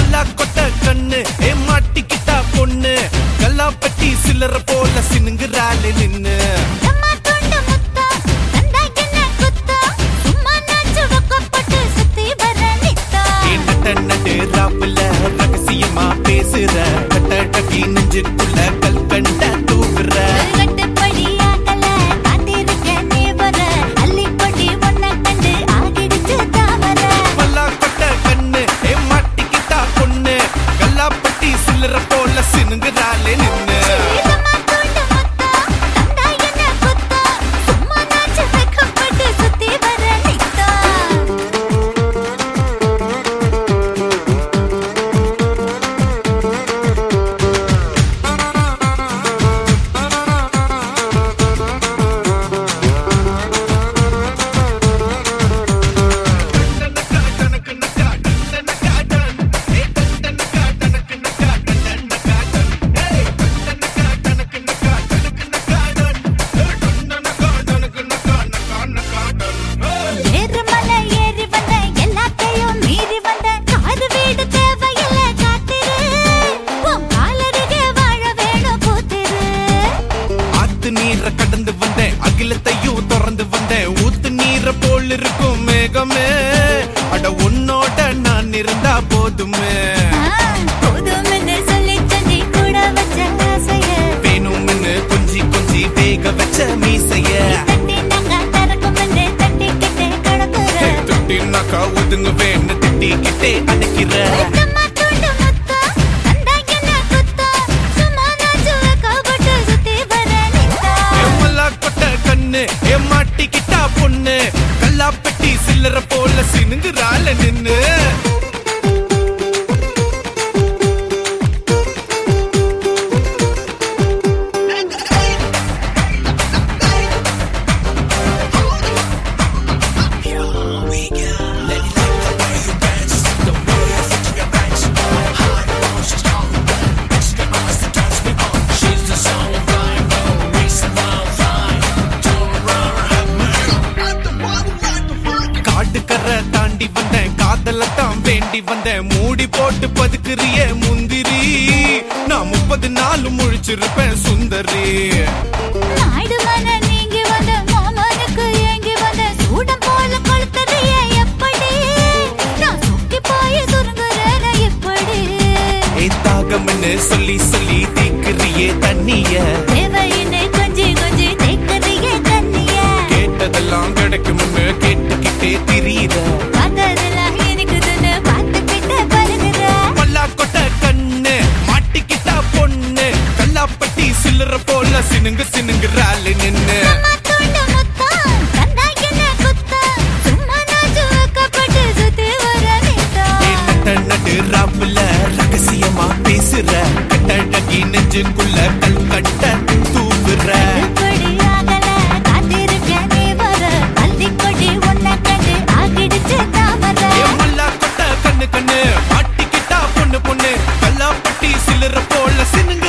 மல்லா கொட்ட கண்ணு ஏ மாட்டிக்கிட்டா பொண்ணு கல்லாப்பட்டி சில்லற போல சினுங்குறாளே நின்னு அம்மா துண்டு முத்தம் தந்தா என்ன குத்தம் சும்மா நாச்சு வக்கப்பட்டு சுத்தி வர நித்தம் ஏ நட்ட நட்டு ராப்புல ரகசியமா பேசுற கட்ட டக்கி நெஞ்சுக்குள்ள கல்கண்ட தூக்குற கட்டுப்படியாகல காத்திருக்க நீ வர அள்ளி கொடி ஒன்ன கண்டு ஆகிடுச்சு தாமர மல்லா கொட்ட கண்ணு ஏ மாட்டிக்கிட்டா பொண்ணு கல்லாப்பட்டி சில்லற போல சினுங்குறாளே நின்னு அம்மா துண்டு முத்தம் தந்தா என்ன குத்தம் சும்மா நாச்சு வக்கப்பட்டு சுத்தி வர நித்தம் ஏறு மலை ஏறி வந்த எல்லாத்தையும் மீறி வந்த காது வீடு தேவையில்ல காத்திரு உன் காலருகே வாழ வேணும் கூத்திரு ஆத்து நீரை கடந்து வந்தேன் அகிலத்தையும் திறந்து வந்தேன் ஊத்து நீரை போல் இருக்கும் மேகமே அட உன்னோட நான் இருந்தா போதுமே போதும்னு சொல்லி சொல்லி கூட வச்ச ஆசைய வேணும்னு கொஞ்சி கொஞ்சி வேக வச்ச மீசைய தட்டி நகா தரக்கும்னு தட்டிக்கிட்டே கிடக்குற தொட்டினாக்கா ஒதுங்குவேன்னு திட்டிக்கிட்டே அடைக்கிற முத்தம்மா துண்டு முத்தம், தந்தா என்ன குத்தம், சும்மா நாச்சு வைக்கப்பட்டு சுத்தி வர நித்தம். எம்மலா கொட்ட கண்ணு ஏ மாட்டிக்கிட்டா பொண்ணு கல்லாப்பட்டி சில்லற போல சினுங்குறால நின்னு காட்டுக்கரை தாண்டி வந்தேன் காதலத்தான் வேண்டி வந்தேன் மூடி போட்டு பதுக்குறிய முந்திரி நான் முப்பது நாள் முழிச்சிருப்பேன் சுந்தரி நாயுடு மன நீங்கி வந்த மாமனுக்கு ஏங்கி வந்த சூடம் போல கொளுத்தறியே எப்படி? நான் சொக்கி போய் சுருங்குறேனே எப்படி? ஏ தாகம்னு சொல்லி சொல்லி தீக்குறியே தண்ணிய தேவையின்னு கொஞ்சி கொஞ்சி தேய்க்கறியே தண்ணிய. கேட்டதெல்லாம் கிடைக்கும்னு கேட்டுக்கிட்டே திரியிற பார்த்ததெல்லாம் இனிக்குதுன்னு பார்த்துக்கிட்டு பருகுற. பல்லா கொட்ட கண்ணு மாட்டிக்கிட்டா பொண்ணு கல்லாப்பட்டி சில்லற போல சினுங்கு சினுங்குறாள் நின்னு அம்மா துண்டு முத்தம், தந்தா என்ன குத்தம், சும்மா நாச்சு வைக்கப்பட்டு சுத்தி வர நித்தம். ஏ நட்ட நட்டு ராப்புல ரகசியமா பேசுற கட்டடகி நெஞ்சுக்குள்ள கல் கட்ட தூக்குற இப்படியாகல காத்திருக்க நீ வர அள்ளிக்கொடி உன்னை கண்டு ஆகிடுச்சு தாமர ஏ மல்லா கொட்ட கண்ணு கண்ணு மாட்டிக்கிட்டா பொண்ணு பொண்ணு கல்லாப்பட்டி சில்லற போல சினுங்கு